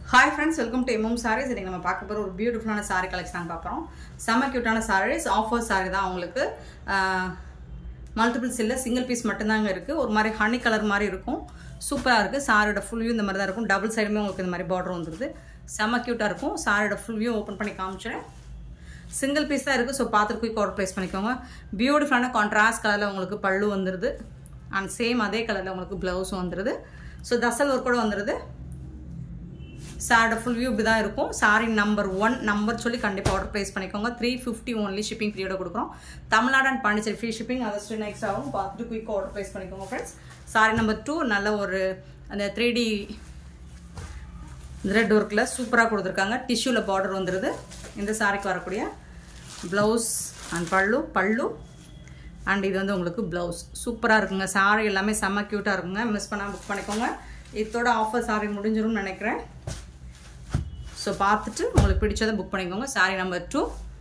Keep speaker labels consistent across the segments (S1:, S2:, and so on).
S1: hi friends welcome to MM Sarees இன்னைக்கு நம்ம பார்க்க போகிற ஒரு பியூட்டிஃபுல்லான சாரீ கலெக்ஷன் பார்க்குறோம் செம்ம க்யூட்டான சாரீஸ் ஆஃபர் சாரீ தான் உங்களுக்கு மல்டிபிள்ஸ் இல்லை சிங்கிள் பீஸ் மட்டும்தாங்க இருக்குது ஒரு மாதிரி ஹனி கலர் மாதிரி இருக்கும் சூப்பராக இருக்குது சாரியோட ஃபுல் வியூ இந்த மாதிரி தான் இருக்கும் டபுள் சைடுமே உங்களுக்கு இந்த மாதிரி பார்டர் வந்துருது செம்ம க்யூட்டாக இருக்கும் சாரியோட ஃபுல் வியூ ஓப்பன் பண்ணி காமிச்சிடுறேன் சிங்கிள் பீஸ் தான் இருக்குது ஸோ பார்த்துட்டு குயிக் ஆர்டர் ப்ளேஸ் பண்ணிக்கோங்க பியூட்டிஃபுல்லான கான்ட்ராஸ்ட் கலரில் உங்களுக்கு பல்லு வந்துடுது அண்ட் சேம் அதே கலரில் உங்களுக்கு ப்ளவுஸும் வந்துடுது ஸோ தசல் ஒர்க்கோட வந்துடுது சாரோட ஃபுல் வியூ இப்படி தான் இருக்கும் சாரி நம்பர் ஒன் நம்பர் சொல்லி கண்டிப்பாக ஆர்டர் ப்ளேஸ் பண்ணிக்கோங்க த்ரீ ஃபிஃப்டி ஒன்லி ஷிப்பிங் ஃப்ரீயோட கொடுக்குறோம் Tamilnadu and Pondicherry free shipping அதை ஸ்டே நெக்ஸ்ட் ஆகும் பார்த்துட்டு குயிக் ஆர்டர் ப்ளேஸ் பண்ணிக்கோங்க ஃப்ரெண்ட்ஸ் சாரி நம்பர் டூ நல்ல ஒரு அந்த த்ரீ டி த்ரெட் ஒர்க்கில் சூப்பராக கொடுத்துருக்காங்க டிஷ்யூவில் பார்டர் வந்துடுது இந்த சாரிக்கு வரக்கூடிய ப்ளவுஸ் அண்ட் பல்லு பல்லு அண்ட் இது வந்து உங்களுக்கு ப்ளவுஸ் சூப்பராக இருக்குங்க சாரி எல்லாமே செம்ம க்யூட்டாக இருக்குங்க மிஸ் பண்ணால் புக் பண்ணிக்கோங்க இதோட ஆஃபர் சாரி முடிஞ்சிரும்னு நினைக்கிறேன் ஸோ பார்த்துட்டு உங்களுக்கு பிடிச்சதை புக் பண்ணிக்கோங்க sari number two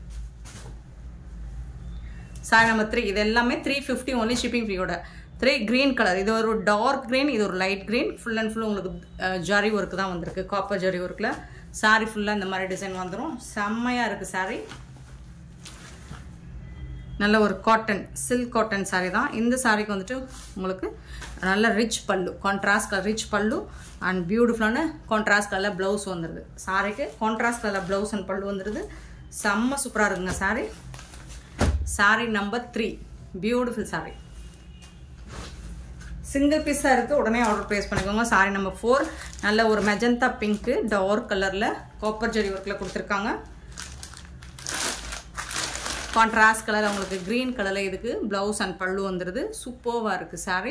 S1: sari number three இது எல்லாமே த்ரீ ஃபிஃப்டி ஒன்லி ஷிப்பிங் ஃப்ரீயோட த்ரீ க்ரீன் கலர் இது ஒரு டார்க் க்ரீன் இது ஒரு light green full and full உங்களுக்கு ஜரி ஒர்க்கு தான் வந்திருக்கு காப்பர் ஜரி ஒர்க்கில் சாரி ஃபுல்லாக இந்த மாதிரி டிசைன் வந்துடும் செம்மையாக இருக்குது சாரி நல்ல ஒரு காட்டன் சில்க் காட்டன் சாரீ தான் இந்த சாரீக்கு வந்துட்டு உங்களுக்கு நல்ல rich pallu contrast colour rich pallu and பியூட்டிஃபுல்லான கான்ட்ராஸ்ட் கலரில் ப்ளவுஸ் வந்துடுது சாரிக்கு கான்ட்ராஸ்ட் கலரில் ப்ளவுஸ் அண்ட் பல்லு வந்துடுது செம்ம சூப்பராக இருக்குங்க sari sari number three beautiful sari single பீஸாக இருக்குது உடனே ஆர்டர் ப்ளேஸ் பண்ணிக்கோங்க சாரி நம்பர் ஃபோர் நல்ல ஒரு மெஜந்தா பிங்க்கு டார்க் கலரில் காப்பர் ஜெரி ஒர்க்கில் கொடுத்துருக்காங்க கான்ட்ராஸ்ட் கலர் உங்களுக்கு க்ரீன் கலரில் இதுக்கு ப்ளவுஸ் அண்ட் பல்லு வந்துடுது சூப்பர்வாக இருக்குது sari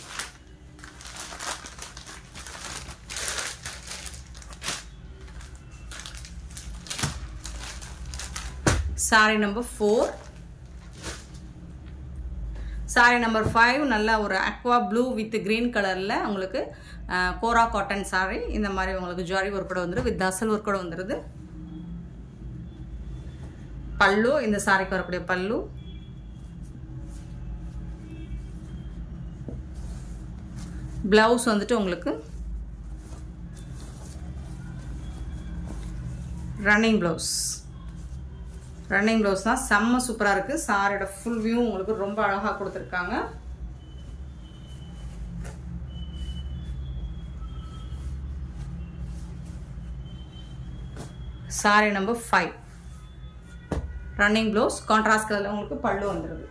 S1: sari number four sari number five நல்ல ஒரு அக்வா ப்ளூ வித் க்ரீன் கலரில் உங்களுக்கு கோரா காட்டன் சாரி இந்த மாதிரி உங்களுக்கு ஜாரி ஒர்க்கோட வந்துடும் வித் தசல் ஒர்க்கோட வந்துடுது பல்லு இந்த சாரிக்கு வரக்கூடிய பல்லு பிளவுஸ் வந்துட்டு உங்களுக்கு ரன்னிங் ப்ளவுஸ் ரன்னிங் ப்ளவுஸ் தான் செம்ம சூப்பராக இருக்குது சாரியோட ஃபுல் வியூ உங்களுக்கு ரொம்ப அழகாக கொடுத்துருக்காங்க sari number five running blouse contrast கலரில் உங்களுக்கு பல்லு வந்துடுது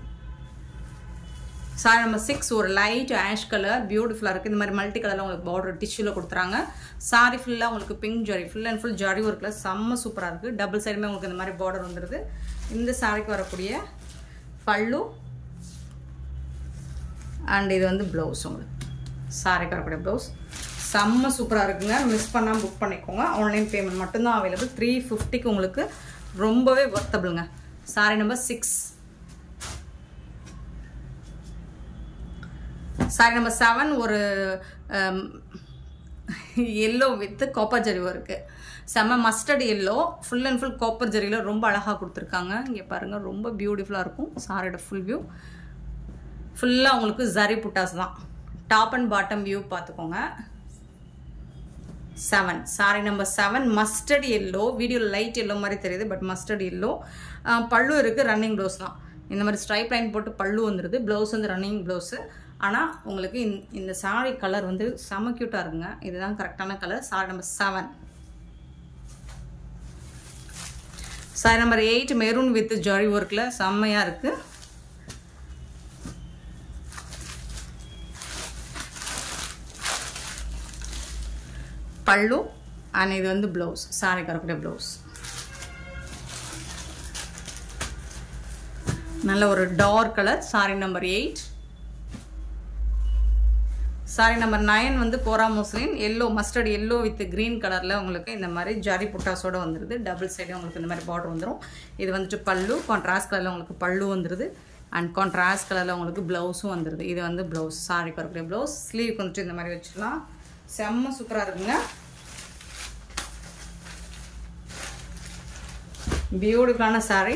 S1: சாரி நம்பர் சிக்ஸ் ஒரு லைட் ஆஷ் கலர் பியூட்டிஃபுல்லாக இருக்குது இந்த மாதிரி மல்டி கலரில் உங்களுக்கு பார்டர் டிஷ்யூவில் கொடுத்துறாங்க சாரி ஃபுல்லாக உங்களுக்கு pink zari full and full zari ஒர்க்கில் செம்ம சூப்பராக இருக்குது டபுள் சைடுமே உங்களுக்கு இந்த மாதிரி பார்டர் வந்துடுது இந்த சாரிக்கு வரக்கூடிய பல்லு அண்ட் இது வந்து ப்ளவுஸ் உங்களுக்கு சாரிக்கு வரக்கூடிய ப்ளவுஸ் செம்ம சூப்பராக இருக்குங்க மிஸ் பண்ணாமல் புக் பண்ணிக்கோங்க ஆன்லைன் பேமெண்ட் மட்டும்தான் அவைலபிள் த்ரீ ஃபிஃப்டிக்கு உங்களுக்கு ரொம்பவே ஒர்த்தபிளுங்க sari number six sari number seven ஒரு yellow with copper zari work செம்ம mustard yellow full and full copper ஜரியில் ரொம்ப அழகாக கொடுத்துருக்காங்க இங்கே பாருங்கள் ரொம்ப பியூட்டிஃபுல்லாக இருக்கும் சாரியோட ஃபுல் வியூ ஃபுல்லாக உங்களுக்கு ஜரி புட்டாஸ் தான் டாப் அண்ட் பாட்டம் வியூ பார்த்துக்கோங்க seven sari number seven mustard yellow வீடியோவில் லைட் எல்லோ மாதிரி தெரியுது பட் மஸ்டர்ட் எல்லோ பல்லு இருக்குது ரன்னிங் ப்ளவுஸ் தான் இந்த மாதிரி ஸ்ட்ரைப் லைன் போட்டு பல்லு வந்துடுது ப்ளவுஸ் வந்து ரன்னிங் ப்ளவுஸு ஆனால் உங்களுக்கு இந்த சாரி கலர் வந்து செம க்யூட்டாக இருக்குங்க இதுதான் கரெக்டான colour sari number seven sari number eight maroon with zari ஒர்க்கில் செம்மையாக இருக்குது பல்லு அண்ட் இது வந்து ப்ளவுஸ் சாரி கரக்கூடிய ப்ளவுஸ் நல்ல ஒரு dark colour sari number eight sari number nine வந்து kora muslin yellow mustard yellow with green கலரில் உங்களுக்கு இந்த மாதிரி ஜரி புட்டாஸோடு வந்துடுது டபுள் சைடு உங்களுக்கு இந்த மாதிரி பார்டர் வந்துடும் இது வந்துட்டு பல்லு கான்ட்ராஸ்ட் கலரில் உங்களுக்கு பல்லு வந்துடுது அண்ட் கான்ட்ராஸ்ட் கலரில் உங்களுக்கு ப்ளவுஸும் வந்துடுது இது வந்து ப்ளவுஸ் சாரி வரக்கூடிய ப்ளவுஸ் ஸ்லீவ் வந்துட்டு இந்த மாதிரி வச்சுக்கலாம் செம்ம சூப்பராக இருக்குங்க பியூட்டிஃபுல்லான சாரீ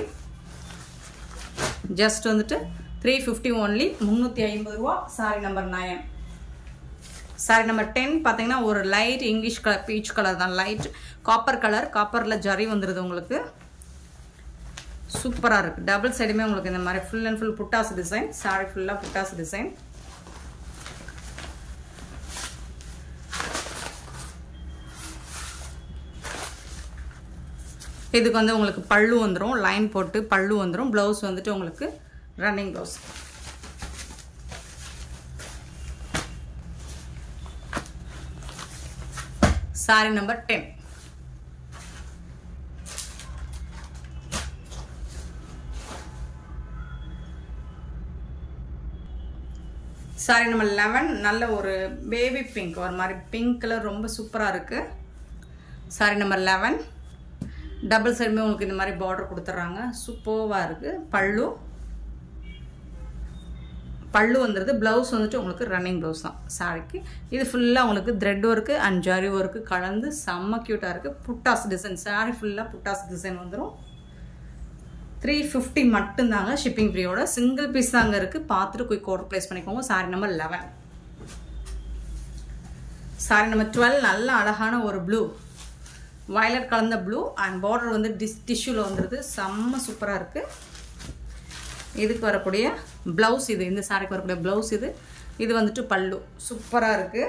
S1: ஜஸ்ட் வந்துட்டு த்ரீ ஃபிஃப்டி ஒன்லி முந்நூற்றி ஐம்பது ரூபா sari number nine sari number ten பார்த்தீங்கன்னா ஒரு light English colour peach colour தான் லைட் காப்பர் கலர் காப்பரில் ஜரி வந்துடுது உங்களுக்கு சூப்பராக இருக்குது டபுள் சைடுமே உங்களுக்கு இந்த மாதிரி ஃபுல் அண்ட் ஃபுல் புட்டாஸ் டிசைன் சாரி ஃபுல்லாக புட்டாஸ் டிசைன் இதுக்கு வந்து உங்களுக்கு பல்லு வந்துடும் லைன் போட்டு பல்லு வந்துடும் ப்ளவுஸ் வந்துட்டு உங்களுக்கு running blouse sari number ten sari number eleven நல்ல ஒரு பேபி பிங்க் ஒரு மாதிரி பிங்க் கலர் ரொம்ப சூப்பராக இருக்குது சாரி நம்பர் லெவன் டபுள் சைடுமே உங்களுக்கு இந்த மாதிரி பார்டர் கொடுத்துட்றாங்க சூப்பர்வாக இருக்குது பல்லு பல்லு வந்துடுது ப்ளவுஸ் வந்துட்டு உங்களுக்கு ரன்னிங் ப்ளவுஸ் தான் சாரிக்கு இது ஃபுல்லாக உங்களுக்கு thread work and zari work கலந்து செம்ம க்யூட்டாக இருக்குது புட்டாஸ் டிசைன் சாரி ஃபுல்லாக புட்டாஸ் டிசைன் வந்துடும் த்ரீ ஃபிஃப்டி மட்டும்தாங்க ஷிப்பிங் ஃப்ரீயோட சிங்கிள் பீஸ் தாங்க இருக்குது பார்த்துட்டு குயிக் ஆர்டர் ப்ளேஸ் பண்ணிக்கோங்க sari number eleven sari number twelve நல்ல அழகான ஒரு ப்ளூ வயலட் கலந்த ப்ளூ அண்ட் பார்டர் வந்து டிஸ் டிஷ்யூவில் வந்துடுது செம்ம சூப்பராக இருக்குது இதுக்கு வரக்கூடிய ப்ளவுஸ் இது இந்த சாரிக்கு வரக்கூடிய ப்ளவுஸ் இது இது வந்துட்டு பல்லு சூப்பராக இருக்குது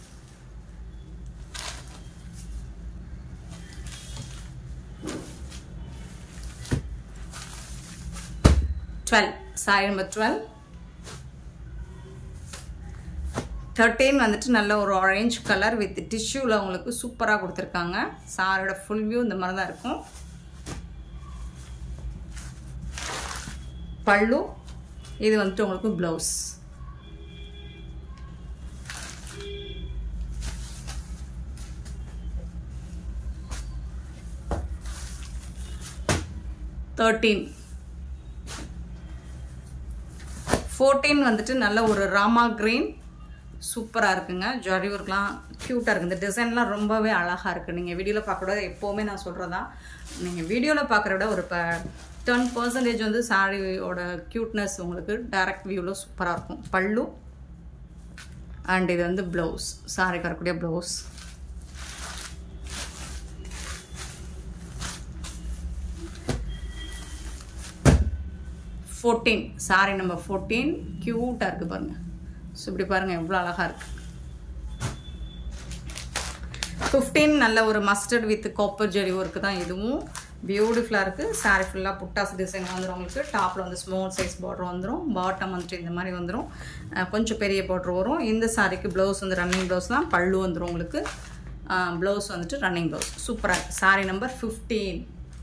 S1: twelve sari number twelve thirteen வந்துட்டு நல்ல ஒரு ஆரஞ்ச் கலர் வித் டிஷ்யூவில் உங்களுக்கு சூப்பராக கொடுத்துருக்காங்க சாரோட ஃபுல் வியூ இந்த மாதிரி தான் இருக்கும் பல்லு இது வந்துட்டு உங்களுக்கு ப்ளவுஸ் தேர்ட்டீன் ஃபோர்டீன் வந்துட்டு நல்ல ஒரு ராமா க்ரீன் சூப்பராக இருக்குங்க ஜரி ஒர்க்லாம் க்யூட்டாக இருக்குது இந்த டிசைன்லாம் ரொம்பவே அழகாக இருக்குது நீங்கள் வீடியோவில் பார்க்குறத எப்போவுமே நான் சொல்கிறதா நீங்கள் வீடியோவில் பார்க்குற விட ஒரு இப்போ டென் பர்சன்டேஜ் வந்து சாரியோட க்யூட்னஸ் உங்களுக்கு டைரக்ட் வியூவில் சூப்பராக இருக்கும் பல்லு அண்ட் இது வந்து ப்ளவுஸ் சாரிக்கு வரக்கூடிய blouse fourteen sari number fourteen க்யூட்டாக இருக்குது பாருங்கள் ஸோ இப்படி பாருங்கள் எவ்வளோ அழகாக இருக்குது ஃபிஃப்டீன் நல்ல ஒரு mustard with copper zari work தான் இதுவும் பியூட்டிஃபுல்லாக இருக்குது சாரி ஃபுல்லாக புட்டாஸ் டிசைன் வந்துடும் உங்களுக்கு டாப்பில் வந்து ஸ்மால் சைஸ் பார்டர் வந்துடும் பாட்டம் வந்துட்டு இந்த மாதிரி வந்துடும் கொஞ்சம் பெரிய பார்டர் வரும் இந்த சாரிக்கு ப்ளவுஸ் வந்து ரன்னிங் ப்ளவுஸ் தான் பல்லு வந்துடும் உங்களுக்கு ப்ளவுஸ் வந்துட்டு ரன்னிங் ப்ளவுஸ் சூப்பராக சாரி நம்பர் ஃபிஃப்டீன்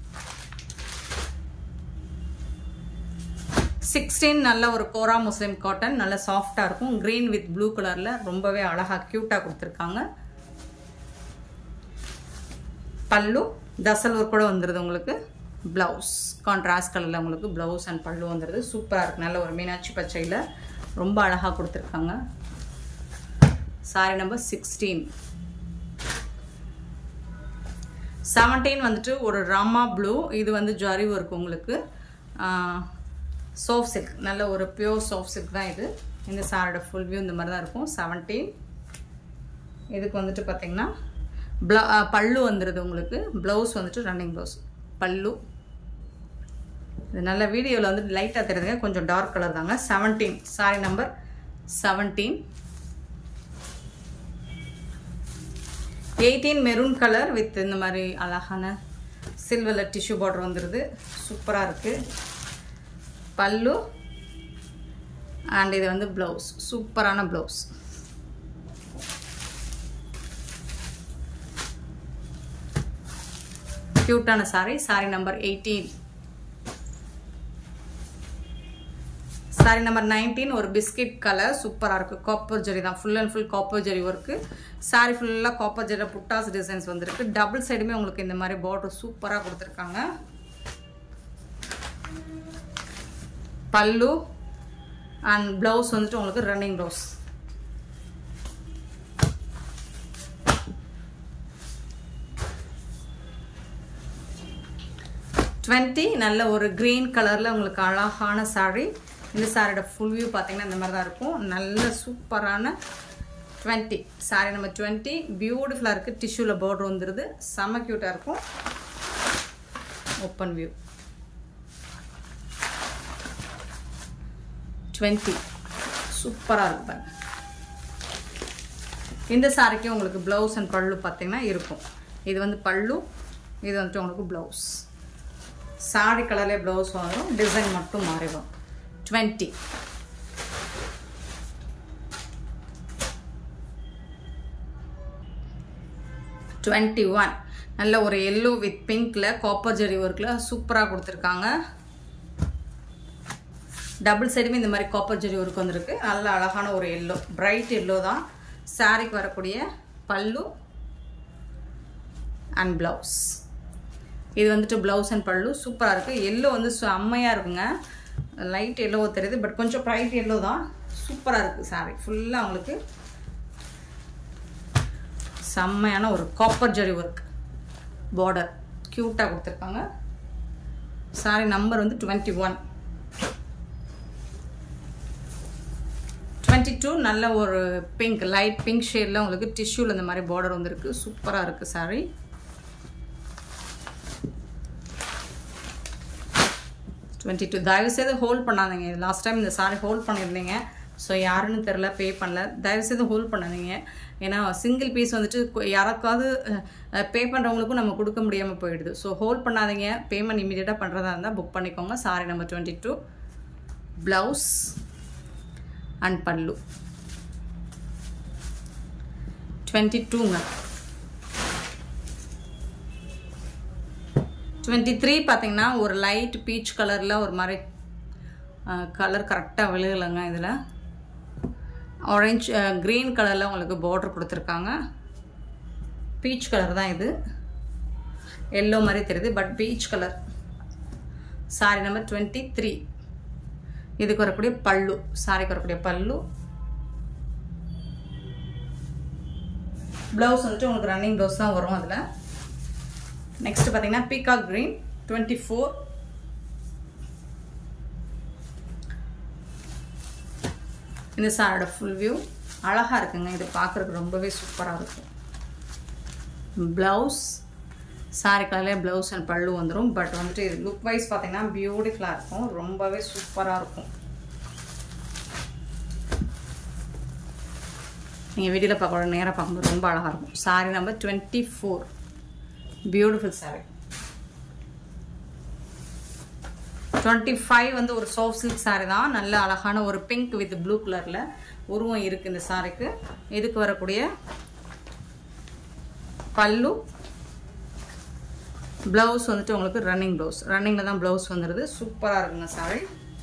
S1: சிக்ஸ்டீன் நல்ல ஒரு கோரா முஸ்லீம் காட்டன் நல்ல சாஃப்டாக இருக்கும் க்ரீன் வித் ப்ளூ கலரில் ரொம்பவே அழகாக க்யூட்டாக கொடுத்துருக்காங்க பல்லு தசல் ஒர்க் கூட வந்துடுது உங்களுக்கு ப்ளவுஸ் கான்ட்ராஸ்ட் கலரில் உங்களுக்கு ப்ளவுஸ் அண்ட் பல்லு வந்துடுது சூப்பராக இருக்குது நல்ல ஒரு மீனாட்சி பச்சையில் ரொம்ப அழகாக கொடுத்துருக்காங்க சாரி நம்பர் சிக்ஸ்டீன் செவன்டீன் வந்துட்டு ஒரு ராமா ப்ளூ இது வந்து ஜரி ஒர்க் உங்களுக்கு சாஃப்ட் சில்க் நல்ல ஒரு பியோர் சாஃப்ட் சில்க் தான் இது இந்த சாரோட ஃபுல் வியூ இந்த மாதிரி தான் இருக்கும் செவன்டீன் இதுக்கு வந்துட்டு பார்த்தீங்கன்னா ப்ள பல்லு வந்துடுது உங்களுக்கு ப்ளவுஸ் வந்துட்டு ரன்னிங் ப்ளவுஸ் பல்லு இது நல்ல வீடியோவில் வந்துட்டு லைட்டாக தெரியுதுங்க கொஞ்சம் டார்க் கலர் தாங்க seventeen sari number seventeen eighteen maroon colour with இந்த மாதிரி அழகான சில்வரில் டிஷ்யூ பார்டர் வந்துடுது சூப்பராக இருக்குது பல்லு அண்ட் இது வந்து ப்ளவுஸ் சூப்பரான ப்ளவுஸ் க்யூட்டான sari sari number eighteen sari number nineteen ஒரு பிஸ்கட் கலர் சூப்பராக இருக்குது காப்பர் ஜெரி தான் full and full copper zari work sari ஃபுல்லாக காப்பர் ஜெரி புட்டாஸ் டிசைன்ஸ் வந்துருக்கு டபுள் சைடுமே உங்களுக்கு இந்த மாதிரி பார்டர் சூப்பராக கொடுத்துருக்காங்க பல்லு அண்ட் ப்ளவுஸ் வந்துட்டு உங்களுக்கு ரன்னிங் ப்ளவுஸ் டுவெண்ட்டி நல்ல ஒரு க்ரீன் கலரில் உங்களுக்கு அழகான சாரீ இந்த சாரியோட ஃபுல் வியூ பார்த்தீங்கன்னா இந்த மாதிரி தான் இருக்கும் நல்ல சூப்பரான டுவெண்ட்டி சாரி நம்பர் டுவெண்ட்டி பியூட்டிஃபுல்லாக இருக்குது டிஷ்யூவில் பார்டர் வந்துடுது செம்ம க்யூட்டாக இருக்கும் ஓப்பன் வியூ டுவெண்ட்டி சூப்பராக இருக்கு பாருங்க இந்த சாரிக்கு உங்களுக்கு ப்ளவுஸ் அண்ட் பல்லு பார்த்தீங்கன்னா இருக்கும் இது வந்து பல்லு இது வந்துட்டு உங்களுக்கு ப்ளவுஸ் சாரி கலர்லேயே ப்ளவுஸ் வரும் டிசைன் மட்டும் மாறி வரும் டுவெண்ட்டி டுவெண்ட்டி ஒன் நல்ல ஒரு எல்லோ வித் பிங்க்கில் காப்பர் ஜெரி ஒர்க்கில் சூப்பராக கொடுத்துருக்காங்க டபுள் சைடுமே இந்த மாதிரி காப்பர் ஜெரி ஒர்க் வந்திருக்கு நல்ல அழகான ஒரு எல்லோ பிரைட் எல்லோ தான் சாரிக்கு வரக்கூடிய பல்லு அண்ட் ப்ளவுஸ் இது வந்துட்டு ப்ளவுஸ் அண்ட் பல்லு சூப்பராக இருக்குது எல்லோ வந்து செம்மையாக இருக்குங்க லைட் எல்லோ தெரியுது பட் கொஞ்சம் ப்ரைட் எல்லோ தான் சூப்பராக இருக்குது சாரி ஃபுல்லாக அவங்களுக்கு செம்மையான ஒரு காப்பர் ஜெரி ஒர்க் பார்டர் க்யூட்டாக கொடுத்துருக்காங்க சாரி நம்பர் வந்து டுவெண்ட்டி ஒன் டுவெண்ட்டி டூ நல்ல ஒரு பிங்க் லைட் பிங்க் ஷேடில் உங்களுக்கு டிஷ்யூவில் இந்த மாதிரி பார்டர் வந்துருக்கு சூப்பராக இருக்குது சாரி டுவெண்ட்டி டூ தயவுசெய்து ஹோல்ட் பண்ணாதீங்க லாஸ்ட் டைம் இந்த சாரி ஹோல்ட் பண்ணியிருந்தீங்க ஸோ யாருன்னு தெரில பே பண்ணல தயவுசெய்து ஹோல்ட் பண்ணாதீங்க ஏன்னா சிங்கிள் பீஸ் வந்துட்டு கு- யாருக்காவது பே பண்ணுறவங்களுக்கும் நம்ம கொடுக்க முடியாமல் போயிடுது ஸோ ஹோல்ட் பண்ணாதீங்க பேமெண்ட் இமீடியட்டாக பண்ணுறதா இருந்தால் புக் பண்ணிக்கோங்க sari number twenty two blouse and pallu twenty டூங்க டுவெண்ட்டி த்ரீ பார்த்தீங்கன்னா ஒரு லைட் பீச் கலரில் ஒரு மாதிரி கலர் கரெக்டாக விழுகலைங்க இதில் ஆரஞ்ச் க்ரீன் கலரில் உங்களுக்கு பார்டர் கொடுத்துருக்காங்க பீச் கலர் தான் இது எல்லோ மாதிரி தெரியுது but peach colour sari number twenty three இதுக்கு வரக்கூடிய பல்லு சாரிக்கு வரக்கூடிய பல்லு ப்ளவுஸ் வந்துட்டு உங்களுக்கு ரன்னிங் ப்ளவுஸ் தான் வரும் அதில் நெக்ஸ்ட் பார்த்தீங்கன்னா பீகாக் க்ரீன் டுவெண்ட்டி ஃபோர் இந்த சாரோட ஃபுல் வியூ அழகாக இருக்குங்க இது பார்க்குறதுக்கு ரொம்பவே சூப்பராக இருக்கும் ப்ளவுஸ் சாரி கலர்லேயே ப்ளவுஸ் அண்ட் பல்லு வந்துடும் பட் வந்துட்டு இது லுக் வைஸ் பார்த்தீங்கன்னா பியூட்டிஃபுல்லாக இருக்கும் ரொம்பவே சூப்பராக இருக்கும் நீங்கள் வீடியோவில் பார்க்க நேராக பார்க்கும்போது ரொம்ப அழகாக இருக்கும் sari number twenty four beautiful sari twenty five வந்து ஒரு சாஃப்ட் சில்க் சாரி தான் நல்ல அழகான ஒரு பிங்க் வித் ப்ளூ கலரில் உருவம் இருக்குது இந்த சாரிக்கு இதுக்கு வரக்கூடிய பல்லு ப்ளவுஸ் வந்துட்டு உங்களுக்கு ரன்னிங் ப்ளவுஸ் ரன்னிங்கில் தான் ப்ளவுஸ் வந்துடுது சூப்பராக இருக்குங்க சாரி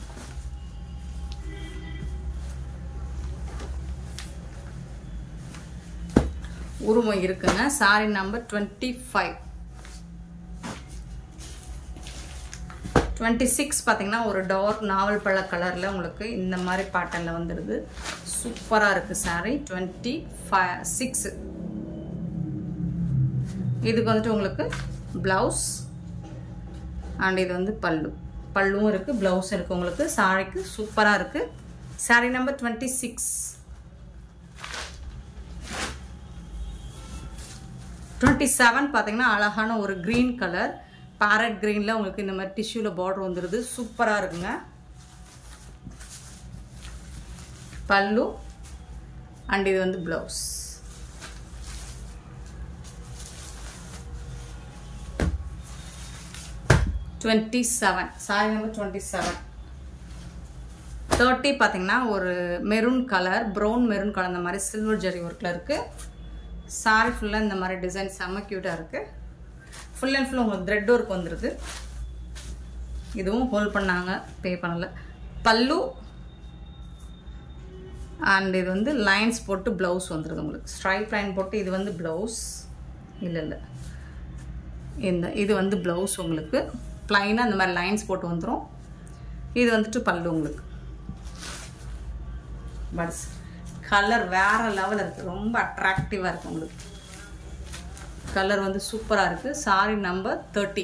S1: உருவம் இருக்குங்க sari number twenty five twenty six பார்த்தீங்கன்னா ஒரு டார்க் நாவல் பழ கலரில் உங்களுக்கு இந்த மாதிரி பேட்டர்னில் வந்துடுது சூப்பராக இருக்குது சாரி டுவெண்ட்டி ஃபைவ் சிக்ஸு இதுக்கு வந்துட்டு உங்களுக்கு ப்ளவுஸ் அண்ட் இது வந்து பல்லு பல்லுவும் இருக்குது ப்ளவுஸும் இருக்குது உங்களுக்கு சாரிக்கு சூப்பராக இருக்குது sari number twenty six twenty seven பார்த்தீங்கன்னா அழகான ஒரு க்ரீன் கலர் பேரட் க்ரீனில் உங்களுக்கு இந்த மாதிரி டிஷ்யூவில் பார்டர் வந்துடுது சூப்பராக இருக்குங்க பல்லு அண்ட் இது வந்து blouse twenty seven sari number twenty seven thirty பார்த்தீங்கன்னா ஒரு maroon colour brown maroon colour மாதிரி சில்வர் ஜெரி ஒர்க்கில் இருக்குது சாரி ஃபுல்லாக இந்த மாதிரி டிசைன் செம்ம க்யூட்டாக இருக்குது ஃபுல் அண்ட் ஃபுல் உங்களுக்கு த்ரெட் ஒர்க் வந்துடுது இதுவும் ஹோல்ட் பண்ணாங்க பே பண்ணலை பல்லு அண்ட் இது வந்து லைன்ஸ் போட்டு ப்ளவுஸ் வந்துடுது உங்களுக்கு ஸ்ட்ரைப் லைன் போட்டு இது வந்து ப்ளவுஸ் இல்லை இல்லை இந்த இது வந்து ப்ளவுஸ் உங்களுக்கு ப்ளைனாக இந்த மாதிரி லைன்ஸ் போட்டு வந்துடும் இது வந்துட்டு பல்லு உங்களுக்கு பட்ஸ் கலர் வேறு லெவலில் இருக்குது ரொம்ப அட்ராக்டிவாக இருக்குது உங்களுக்கு கலர் வந்து சூப்பராக இருக்குது sari number thirty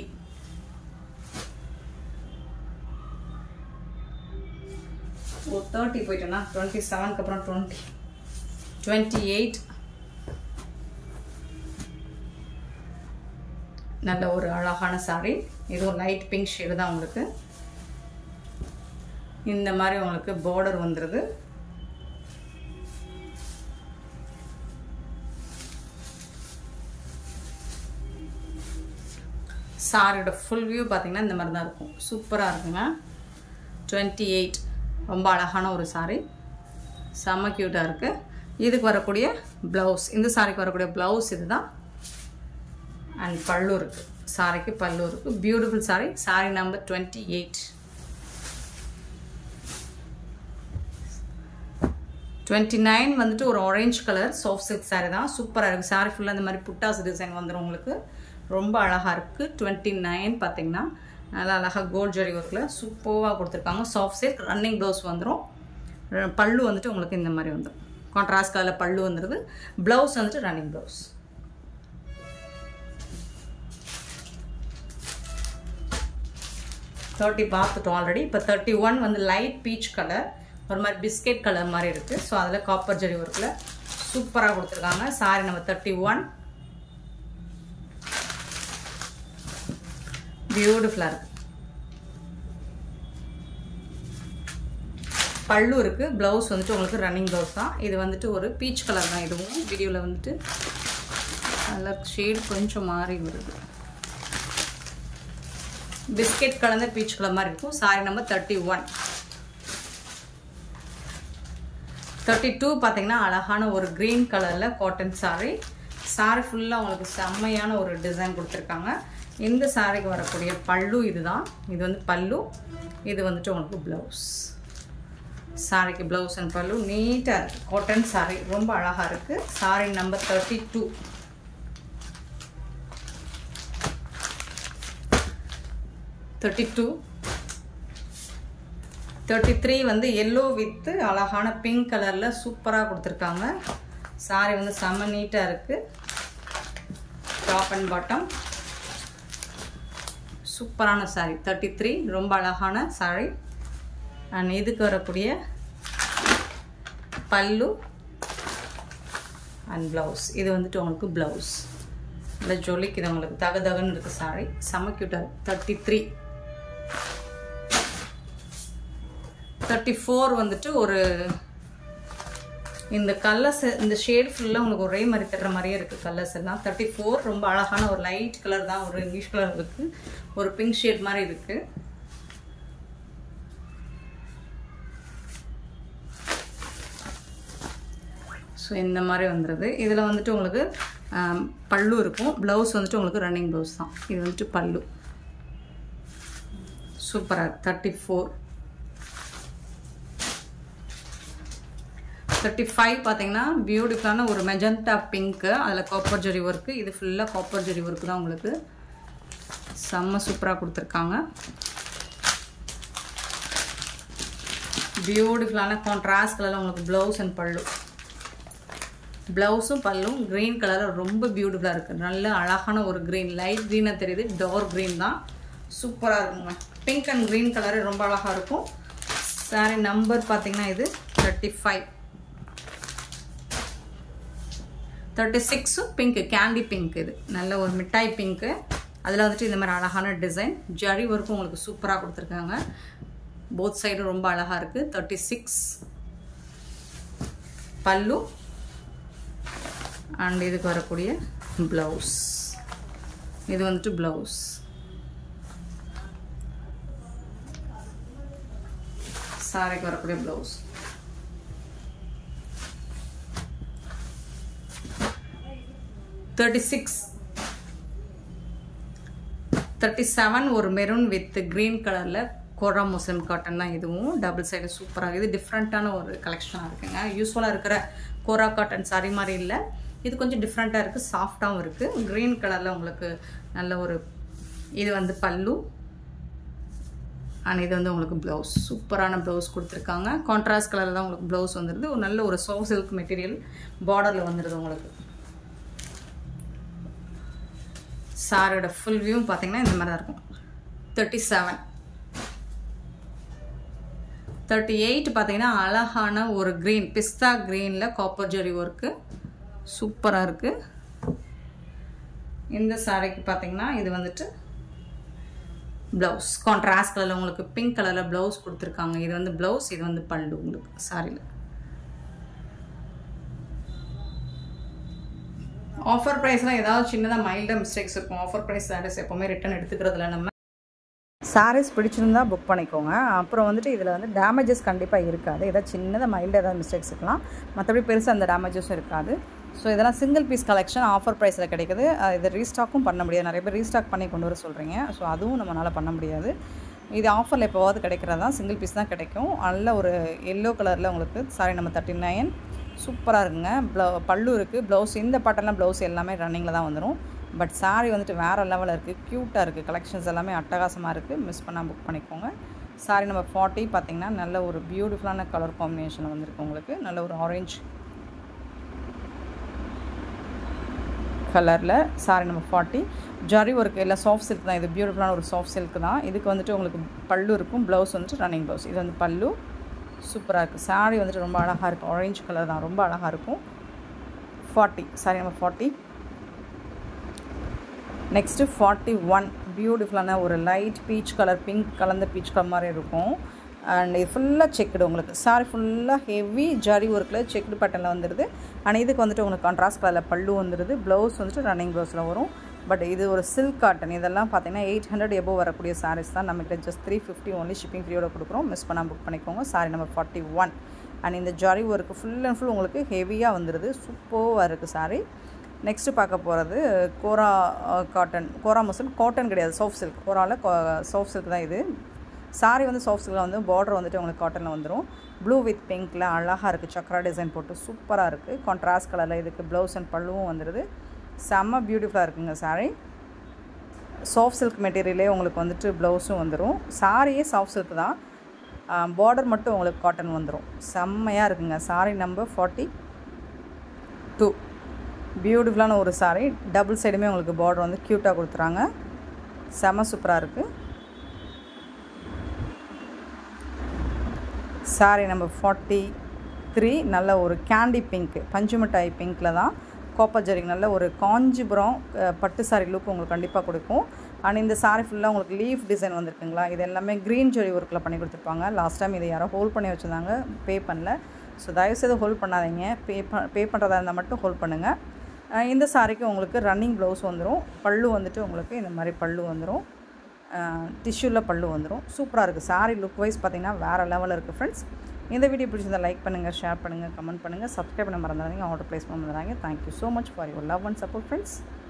S1: oh thirty போயிட்டோன்னா டுவெண்ட்டி செவனுக்கு அப்புறம் டுவெண்ட்டி டுவெண்ட்டி எயிட் நல்ல ஒரு அழகான சாரீ இது ஒரு லைட் பிங்க் ஷேடு தான் உங்களுக்கு இந்த மாதிரி உங்களுக்கு பார்டர் வந்துடுது சாரியோட ஃபுல் வியூ பார்த்தீங்கன்னா இந்த மாதிரி தான் இருக்கும் சூப்பராக இருக்குங்க டுவெண்ட்டி எயிட் ரொம்ப அழகான ஒரு சாரீ செம்ம க்யூட்டாக இருக்குது இதுக்கு வரக்கூடிய ப்ளவுஸ் இந்த சாரிக்கு வரக்கூடிய ப்ளவுஸ் இதுதான் அண்ட் பல்லு இருக்குது சாரிக்கு பல்லு இருக்குது beautiful sari sari number twenty eight twenty nine வந்துட்டு ஒரு orange colour soft silk sari தான் சூப்பராக இருக்குது சாரி ஃபுல்லாக இந்த மாதிரி புட்டாஸ் டிசைன் வந்துடும் உங்களுக்கு ரொம்ப அழகாக இருக்குது டுவெண்ட்டி நைன் பார்த்தீங்கன்னா நல்லா அழகாக கோல்ட் ஜரி ஒர்க்கில் சூப்பராக கொடுத்துருக்காங்க சாஃப்ட் சில்க் ரன்னிங் ப்ளவுஸ் வந்துடும் பல்லு வந்துட்டு உங்களுக்கு இந்த மாதிரி வந்துடும் கான்ட்ராஸ்ட் கலரில் பல்லு வந்துடுது ப்ளவுஸ் வந்துட்டு ரன்னிங் ப்ளவுஸ் தேர்ட்டி பார்த்துட்டோம் ஆல்ரெடி இப்போ தேர்ட்டி ஒன் வந்து லைட் பீச் கலர் ஒரு மாதிரி பிஸ்கெட் கலர் மாதிரி இருக்குது ஸோ அதில் காப்பர் ஜரி ஒர்க்கில் சூப்பராக கொடுத்துருக்காங்க சாரி நம்ம தேர்ட்டி ஒன் பியூட்டிஃபுல்லாக இருக்குது பல்லு இருக்குது ப்ளவுஸ் வந்துட்டு உங்களுக்கு ரன்னிங் ப்ளவுஸ் தான் இது வந்துட்டு ஒரு பீச் கலர் தான் இதுவும் வீடியோவில் வந்துட்டு கலர் ஷேட் கொஞ்சம் மாறி வருது பிஸ்கெட் கலந்த பீச் கலர் மாதிரி இருக்கும் sari number thirty one thirty two பார்த்தீங்கன்னா அழகான ஒரு க்ரீன் கலரில் காட்டன் சாரி சாரி ஃபுல்லாக உங்களுக்கு செம்மையான ஒரு டிசைன் கொடுத்துருக்காங்க இந்த சாரிக்கு வரக்கூடிய பல்லு இதுதான் இது வந்து பல்லு இது வந்துட்டு உங்களுக்கு ப்ளவுஸ் சாரிக்கு ப்ளவுஸ் அண்ட் பல்லு நீட்டாக இருக்குது காட்டன் சாரி ரொம்ப அழகாக இருக்குது sari number thirty two thirty two thirty three வந்து எல்லோ வித்து அழகான பிங்க் கலரில் சூப்பராக கொடுத்துருக்காங்க சாரி வந்து செம்ம நீட்டாக இருக்குது டாப் அண்ட் பாட்டம் சூப்பரான சாரி தேர்ட்டி த்ரீ ரொம்ப அழகான சாரி அண்ட் இதுக்கு வரக்கூடிய பல்லு அண்ட் ப்ளவுஸ் இது வந்துட்டு உங்களுக்கு ப்ளவுஸ் இல்லை ஜொலிக்குது உங்களுக்கு தக தகன்னு இருக்குது சாரி செம்ம க்யூட்டாக தேர்ட்டி த்ரீ தேர்ட்டி ஃபோர் வந்துட்டு ஒரு இந்த கலர்ஸ் இந்த ஷேட் ஃபுல்லாக உங்களுக்கு ஒரே மாதிரி தர்ற மாதிரியே இருக்குது கலர்ஸ் எல்லாம் தேர்ட்டி ஃபோர் ரொம்ப அழகான ஒரு லைட் கலர் தான் ஒரு இங்கிலீஷ் கலர் இருக்குது ஒரு பிங்க் ஷேட் மாதிரி இருக்குது ஸோ இந்த மாதிரி வந்துடுது இதில் வந்துட்டு உங்களுக்கு பல்லு இருக்கும் ப்ளவுஸ் வந்துட்டு உங்களுக்கு ரன்னிங் ப்ளவுஸ் தான் இது வந்துட்டு பல்லு சூப்பராக தேர்ட்டி ஃபோர் தேர்ட்டி ஃபைவ் பார்த்தீங்கன்னா பியூட்டிஃபுல்லான ஒரு மெஜந்தா பிங்க்கு அதில் காப்பர் ஜெரி ஒர்க்கு இது ஃபுல்லாக காப்பர் ஜெரி ஒர்க்கு தான் உங்களுக்கு செம்ம சூப்பராக கொடுத்துருக்காங்க பியூட்டிஃபுல்லான கான்ட்ராஸ்ட் கலரில் உங்களுக்கு ப்ளவுஸ் அண்ட் பல்லு ப்ளவுஸும் பல்லும் க்ரீன் கலரில் ரொம்ப பியூட்டிஃபுல்லாக இருக்குது நல்ல அழகான ஒரு க்ரீன் லைட் க்ரீனாக தெரியுது டார்க் க்ரீன் தான் சூப்பராக இருக்குங்க பிங்க் அண்ட் க்ரீன் கலரு ரொம்ப அழகாக இருக்கும் சாரி நம்பர் பார்த்தீங்கன்னா இது தேர்ட்டி ஃபைவ் தேர்ட்டி சிக்ஸும் பிங்க்கு கேண்டி பிங்க் இது நல்ல ஒரு மிட்டாய் பிங்க்கு அதில் வந்துட்டு இந்த மாதிரி அழகான டிசைன் ஜரி ஒர்க்கும் உங்களுக்கு சூப்பராக கொடுத்துருக்காங்க போத் சைடும் ரொம்ப அழகாக இருக்குது தேர்ட்டி சிக்ஸ் பல்லு அண்ட் இதுக்கு வரக்கூடிய ப்ளவுஸ் இது வந்துட்டு ப்ளவுஸ் சாரிக்கு வரக்கூடிய blouse thirty six thirty seven ஒரு மெரூன் வித் க்ரீன் கலரில் கோரா முஸ்லிம் காட்டன் தான் இதுவும் டபுள் சைடு சூப்பராக இது டிஃப்ரெண்ட்டான ஒரு கலெக்ஷனாக இருக்குங்க யூஸ்வலாக இருக்கிற கோரா காட்டன் சாரி மாதிரி இல்லை இது கொஞ்சம் டிஃப்ரெண்ட்டாக இருக்குது சாஃப்டாகவும் இருக்குது க்ரீன் கலரில் உங்களுக்கு நல்ல ஒரு இது வந்து பல்லு அண்ட் இது வந்து உங்களுக்கு ப்ளவுஸ் சூப்பரான ப்ளவுஸ் கொடுத்துருக்காங்க கான்ட்ராஸ்ட் கலரில் தான் உங்களுக்கு ப்ளவுஸ் வந்துடுது ஒரு நல்ல ஒரு சோ சில்க் மெட்டீரியல் பார்டரில் வந்துடுது உங்களுக்கு சாரோட ஃபுல் வியூ பார்த்தீங்கன்னா இந்த மாதிரி தான் இருக்கும் தேர்ட்டி செவன் தேர்ட்டி எயிட் பார்த்தீங்கன்னா அழகான ஒரு க்ரீன் பிஸ்தா க்ரீனில் காப்பர் ஜெரி ஒர்க்கு சூப்பராக இருக்குது இந்த சாரிக்கு பார்த்தீங்கன்னா இது வந்துட்டு ப்ளவுஸ் கான்ட்ராஸ்ட் கலரில் உங்களுக்கு பிங்க் கலரில் ப்ளவுஸ் கொடுத்துருக்காங்க இது வந்து ப்ளவுஸ் இது வந்து பல்லு உங்களுக்கு சாரியில் ஆஃபர் ப்ரைஸில் ஏதாவது சின்னதாக மைல்டாக மிஸ்டேக்ஸ் இருக்கும் ஆஃபர் ப்ரைஸ் சாரீஸ் எப்போவுமே ரிட்டன் எடுத்துக்கிறதுல நம்ம
S2: சாரீஸ் பிடிச்சிருந்தா புக் பண்ணிக்கோங்க அப்புறம் வந்துட்டு இதில் வந்து டேமேஜஸ் கண்டிப்பாக இருக்காது ஏதாவது சின்னதாக மைல்டாக ஏதாவது மிஸ்டேக்ஸ் இருக்கலாம் மற்றபடி பெருசாக அந்த டேமேஜஸும் இருக்காது ஸோ இதெல்லாம் சிங்கிள் பீஸ் கலெக்ஷன் ஆஃபர் ப்ரைஸில் கிடைக்குது அஹ் இது ரீஸ்டாக்கும் பண்ண முடியாது நிறைய பேர் ரீஸ்டாக் பண்ணி கொண்டு வர சொல்கிறீங்க ஸோ அதுவும் நம்மளால் பண்ண முடியாது இது ஆஃபரில் எப்போவாவது கிடைக்கிறதா சிங்கிள் பீஸ் தான் கிடைக்கும் நல்ல ஒரு எல்லோ கலரில் உங்களுக்கு சாரி நம்ம தேர்ட்டி நைன் சூப்பராக இருக்குங்க ப்ளவு பல்லு இருக்குது ப்ளவுஸ் இந்த பாட்டெல்லாம் ப்ளவுஸ் எல்லாமே ரன்னிங்கில் தான் வந்துடும் பட் சாரி வந்துட்டு வேறு லெவலில் இருக்குது க்யூட்டாக இருக்குது கலெக்ஷன்ஸ் எல்லாமே அட்டகாசமாக இருக்குது மிஸ் பண்ணால் புக் பண்ணிக்கோங்க சாரி நம்பர் ஃபார்ட்டி பார்த்தீங்கன்னா நல்ல ஒரு பியூட்டிஃபுல்லான கலர் காம்பினேஷன் வந்திருக்கு உங்களுக்கு நல்ல ஒரு ஆரஞ்சு கலரில் sari number forty zari work இல்லை சாஃப்ட் சில்க் தான் இது பியூட்டிஃபுல்லான ஒரு சாஃப்ட் சில்க் தான் இதுக்கு வந்துட்டு உங்களுக்கு பல்லு இருக்கும் ப்ளவுஸ் வந்துட்டு ரன்னிங் ப்ளவுஸ் இது வந்து பல்லு சூப்பராக இருக்குது சாரி வந்துட்டு ரொம்ப அழகாக இருக்கும் ஆரஞ்சு கலர் தான் ரொம்ப அழகாக இருக்கும் forty sari number forty next forty one பியூட்டிஃபுல்லான ஒரு லைட் பீச் கலர் பிங்க் கலந்த பீச் கலர் மாதிரி இருக்கும் அண்ட் இது ஃபுல்லாக செக்குடு உங்களுக்கு சாரி ஃபுல்லாக ஹெவி ஜரி ஒர்க்கில் செக்குடு பேட்டர்னில் வந்துடுது அண்ட் இதுக்கு வந்துட்டு உங்களுக்கு கான்ட்ராஸ்ட் கலரில் பல்லு வந்துடுது ப்ளவுஸ் வந்துட்டு ரன்னிங் ப்ளவுஸில் வரும் பட் இது ஒரு சில்க் காட்டன் இதெல்லாம் பார்த்தீங்கன்னா எயிட் ஹண்ட்ரட் எபோவ் வரக்கூடிய சாரீஸ் தான் நம்மகிட்ட just three fifty only shipping ஃப்ரீயோட கொடுக்குறோம் மிஸ் பண்ணால் புக் பண்ணிக்கோங்க sari number forty one and இந்த zari work full and full உங்களுக்கு ஹெவியாக வந்துடுது சூப்பராக இருக்குது சாரி நெக்ஸ்ட்டு பார்க்க போகிறது கோரா காட்டன் கோரா மசல் காட்டன் கிடையாது சாஃப்ட் சில்க் கோராவில் சாஃப்ட் சில்க் தான் இது சாரி வந்து சாஃப்ட் சில்கில் வந்து பார்டர் வந்துட்டு உங்களுக்கு காட்டனில் வந்துடும் ப்ளூ வித் பிங்க்கில் அழகாக இருக்குது சக்ரா டிசைன் போட்டு சூப்பராக இருக்குது கான்ட்ராஸ்ட் கலரில் இதுக்கு ப்ளவுஸ் அண்ட் பல்லுவும் வந்துடுது செம்ம பியூட்டிஃபுல்லாக இருக்குங்க சாரி சாஃப்ட் சில்க் மெட்டீரியலே உங்களுக்கு வந்துட்டு ப்ளவுஸும் வந்துடும் சாரியே சாஃப்ட் சில்க் தான் பார்டர் மட்டும் உங்களுக்கு காட்டன் வந்துடும் செம்மையாக இருக்குங்க சாரி நம்பர் ஃபார்ட்டி டூ பியூட்டிஃபுல்லான ஒரு சாரி டபுள் சைடுமே உங்களுக்கு பார்டர் வந்து க்யூட்டாக கொடுத்துறாங்க செம சூப்பராக இருக்குது சாரி நம்பர் ஃபார்ட்டி த்ரீ நல்ல ஒரு கேண்டி பிங்க் பஞ்சு மிட்டாய் பிங்க்கில் தான் கோப்பர் ஜரிக் நல்ல ஒரு காஞ்சிபுரம் அஹ், பட்டு சாரி லுக் உங்களுக்கு கண்டிப்பாக கொடுக்கும் அண்ட் இந்த சாரி ஃபுல்லாக உங்களுக்கு லீஃப் டிசைன் வந்திருக்குங்களா இது எல்லாமே க்ரீன் ஜரி ஒர்க்கில் பண்ணி கொடுத்துருப்பாங்க லாஸ்ட் டைம் இதை யாரோ ஹோல்ட் பண்ணி வச்சுருந்தாங்க பே பண்ணல ஸோ தயவுசெய்து ஹோல்ட் பண்ணாதீங்க பே ப பே பண்ணுறதா இருந்தால் மட்டும் ஹோல்ட் பண்ணுங்கள் அஹ், இந்த சாரிக்கு உங்களுக்கு ரன்னிங் ப்ளவுஸ் வந்துடும் பல்லு வந்துட்டு உங்களுக்கு இந்த மாதிரி பல்லு வந்துடும் டிஷ்யூவில் பல்லு வந்துடும் சூப்பராக இருக்குது சாரி லுக் வைஸ் பார்த்தீங்கன்னா வேறு லெவலில் இருக்குது ஃப்ரெண்ட்ஸ் இந்த வீடியோ பிடிச்சிருந்தா லைக் பண்ணுங்கள் ஷேர் பண்ணுங்கள் கமெண்ட் பண்ணுங்கள் சப்ஸ்கிரைப் பண்ண மறந்துடாதீங்க ஆர்டர் ப்ளேஸ் பண்ண மறந்துடாதீங்க thank you so much for your love and support friends